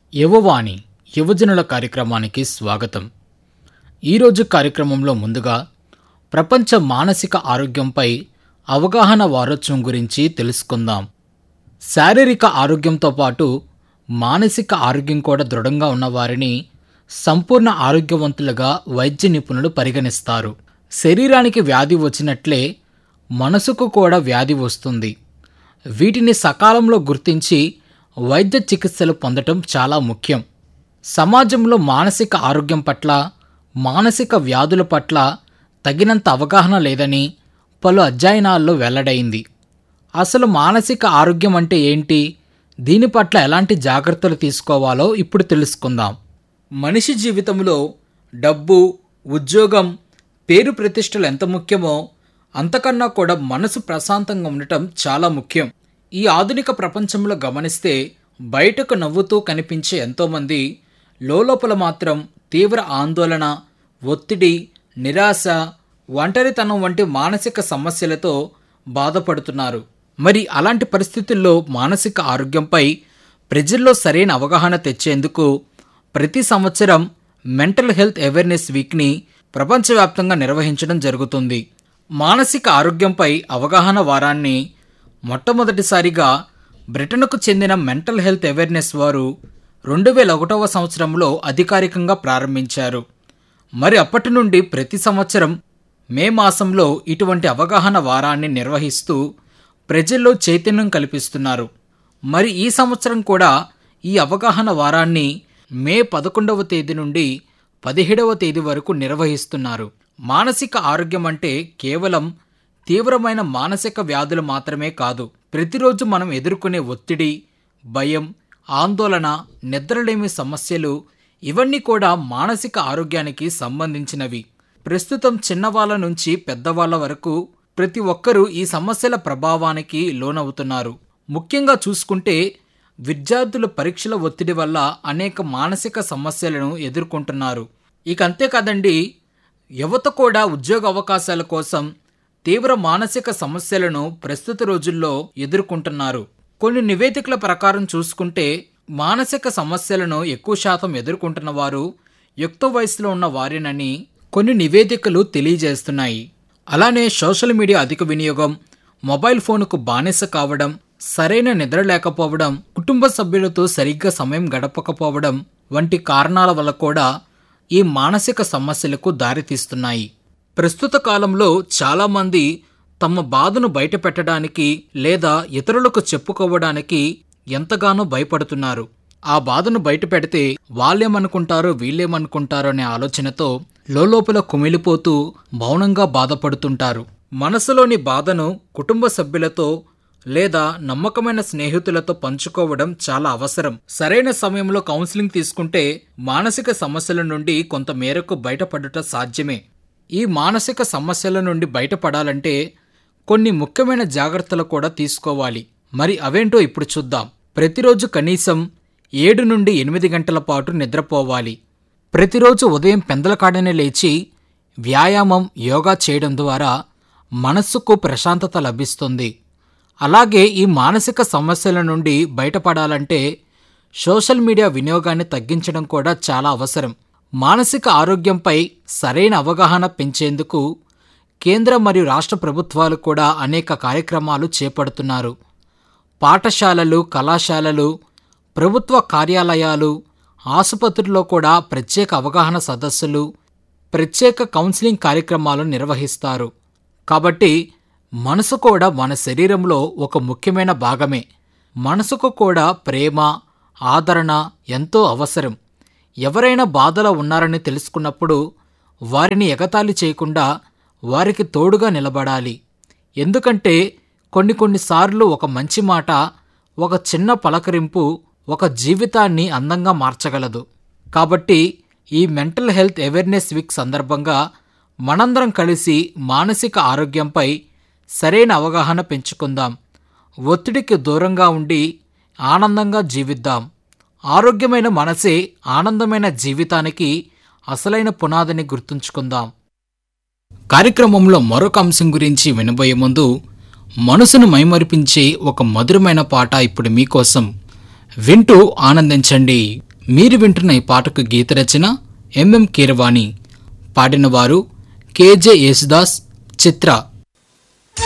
యువవాణి యువజనుల కార్యక్రమానికి స్వాగతం ఈరోజు కార్యక్రమంలో ముందుగా ప్రపంచ మానసిక ఆరోగ్యంపై అవగాహన వారోత్సవం గురించి తెలుసుకుందాం శారీరక ఆరోగ్యంతో పాటు మానసిక ఆరోగ్యం కూడా దృఢంగా ఉన్నవారిని సంపూర్ణ ఆరోగ్యవంతులుగా వైద్య నిపుణులు పరిగణిస్తారు శరీరానికి వ్యాధి వచ్చినట్లే మనసుకు కూడా వ్యాధి వస్తుంది వీటిని సకాలంలో గుర్తించి వైద్య చికిత్సలు పొందటం చాలా ముఖ్యం సమాజంలో మానసిక ఆరోగ్యం పట్ల మానసిక వ్యాధుల పట్ల తగినంత అవగాహన లేదని పలు అధ్యయనాల్లో వెల్లడైంది అసలు మానసిక ఆరోగ్యం అంటే ఏంటి దీని పట్ల ఎలాంటి జాగ్రత్తలు తీసుకోవాలో ఇప్పుడు తెలుసుకుందాం మనిషి జీవితంలో డబ్బు ఉద్యోగం పేరు ప్రతిష్టలు ఎంత ముఖ్యమో అంతకన్నా కూడా మనసు ప్రశాంతంగా ఉండటం చాలా ముఖ్యం ఈ ఆధునిక ప్రపంచంలో గమనిస్తే బయటకు నవ్వుతూ కనిపించే ఎంతోమంది లోపల మాత్రం తీవ్ర ఆందోళన ఒత్తిడి నిరాశ ఒంటరితనం వంటి మానసిక సమస్యలతో బాధపడుతున్నారు మరి అలాంటి పరిస్థితుల్లో మానసిక ఆరోగ్యంపై ప్రజల్లో సరైన అవగాహన తెచ్చేందుకు ప్రతి సంవత్సరం మెంటల్ హెల్త్ అవేర్నెస్ వీక్ని ప్రపంచవ్యాప్తంగా నిర్వహించడం జరుగుతుంది మానసిక ఆరోగ్యంపై అవగాహన వారాన్ని మొట్టమొదటిసారిగా బ్రిటన్కు చెందిన మెంటల్ హెల్త్ అవేర్నెస్ వారు రెండు వేల ఒకటవ సంవత్సరంలో అధికారికంగా ప్రారంభించారు మరి అప్పటి నుండి ప్రతి సంవత్సరం మే మాసంలో ఇటువంటి అవగాహన వారాన్ని నిర్వహిస్తూ ప్రజల్లో చైతన్యం కల్పిస్తున్నారు మరి ఈ సంవత్సరం కూడా ఈ అవగాహన వారాన్ని మే పదకొండవ తేదీ నుండి పదిహేడవ తేదీ వరకు నిర్వహిస్తున్నారు మానసిక ఆరోగ్యం అంటే కేవలం తీవ్రమైన మానసిక వ్యాధులు మాత్రమే కాదు ప్రతిరోజు మనం ఎదుర్కొనే ఒత్తిడి భయం ఆందోళన నిద్రలేమి సమస్యలు ఇవన్నీ కూడా మానసిక ఆరోగ్యానికి సంబంధించినవి ప్రస్తుతం చిన్నవాళ్ళ నుంచి పెద్దవాళ్ళ వరకు ప్రతి ఒక్కరూ ఈ సమస్యల ప్రభావానికి లోనవుతున్నారు ముఖ్యంగా చూసుకుంటే విద్యార్థులు పరీక్షల ఒత్తిడి వల్ల అనేక మానసిక సమస్యలను ఎదుర్కొంటున్నారు ఇక అంతేకాదండి యువత కూడా ఉద్యోగ అవకాశాల కోసం తీవ్ర మానసిక సమస్యలను ప్రస్తుత రోజుల్లో ఎదుర్కొంటున్నారు కొన్ని నివేదికల ప్రకారం చూసుకుంటే మానసిక సమస్యలను ఎక్కువ శాతం ఎదుర్కొంటున్న వారు యుక్త వయసులో ఉన్న వారేనని కొన్ని నివేదికలు తెలియజేస్తున్నాయి అలానే సోషల్ మీడియా అధిక వినియోగం మొబైల్ ఫోన్కు బానిస కావడం సరైన నిద్ర లేకపోవడం కుటుంబ సభ్యులతో సరిగ్గా సమయం గడపకపోవడం వంటి కారణాల వల్ల కూడా ఈ మానసిక సమస్యలకు దారితీస్తున్నాయి ప్రస్తుత కాలంలో చాలామంది తమ బాధను బయటపెట్టడానికి లేదా ఇతరులకు చెప్పుకోవడానికి ఎంతగానో భయపడుతున్నారు ఆ బాధను బయటపెడితే వాళ్ళేమనుకుంటారో వీళ్ళేమనుకుంటారో అనే ఆలోచనతో లోపల కుమిలిపోతూ మౌనంగా బాధపడుతుంటారు మనసులోని బాధను కుటుంబ సభ్యులతో లేదా నమ్మకమైన స్నేహితులతో పంచుకోవడం చాలా అవసరం సరైన సమయంలో కౌన్సిలింగ్ తీసుకుంటే మానసిక సమస్యల నుండి కొంత మేరకు బయటపడటం సాధ్యమే ఈ మానసిక సమస్యల నుండి బయటపడాలంటే కొన్ని ముఖ్యమైన జాగ్రత్తలు కూడా తీసుకోవాలి మరి అవేంటో ఇప్పుడు చూద్దాం ప్రతిరోజు కనీసం ఏడు నుండి ఎనిమిది గంటల పాటు నిద్రపోవాలి ప్రతిరోజు ఉదయం పెందలకాడనే లేచి వ్యాయామం యోగా చేయడం ద్వారా మనస్సుకు ప్రశాంతత లభిస్తుంది అలాగే ఈ మానసిక సమస్యల నుండి బయటపడాలంటే సోషల్ మీడియా వినియోగాన్ని తగ్గించడం కూడా చాలా అవసరం మానసిక ఆరోగ్యంపై సరైన అవగాహన పెంచేందుకు కేంద్ర మరియు రాష్ట్ర ప్రభుత్వాలు కూడా అనేక కార్యక్రమాలు చేపడుతున్నారు పాఠశాలలు కళాశాలలు ప్రభుత్వ కార్యాలయాలు ఆసుపత్రుల్లో కూడా ప్రత్యేక అవగాహన సదస్సులు ప్రత్యేక కౌన్సిలింగ్ కార్యక్రమాలు నిర్వహిస్తారు కాబట్టి మనసు కూడా మన శరీరంలో ఒక ముఖ్యమైన భాగమే మనసుకు కూడా ప్రేమ ఆదరణ ఎంతో అవసరం ఎవరైనా బాధలో ఉన్నారని తెలుసుకున్నప్పుడు వారిని ఎగతాళి చేయకుండా వారికి తోడుగా నిలబడాలి ఎందుకంటే కొన్ని కొన్నిసార్లు ఒక మంచి మాట ఒక చిన్న పలకరింపు ఒక జీవితాన్ని అందంగా మార్చగలదు కాబట్టి ఈ మెంటల్ హెల్త్ అవేర్నెస్ వీక్ సందర్భంగా మనందరం కలిసి మానసిక ఆరోగ్యంపై సరైన అవగాహన పెంచుకుందాం ఒత్తిడికి దూరంగా ఉండి ఆనందంగా జీవిద్దాం ఆరోగ్యమైన మనసే ఆనందమైన జీవితానికి అసలైన పునాదిని గుర్తుంచుకుందాం కార్యక్రమంలో మరొక అంశం గురించి వినబోయే ముందు మనసును మైమరిపించే ఒక మధురమైన పాట ఇప్పుడు మీకోసం వింటూ ఆనందించండి మీరు వింటున్న ఈ పాటకు గీత రచన ఎంఎం కీరవాణి పాడినవారు కేజే యేసుదాస్ చిత్ర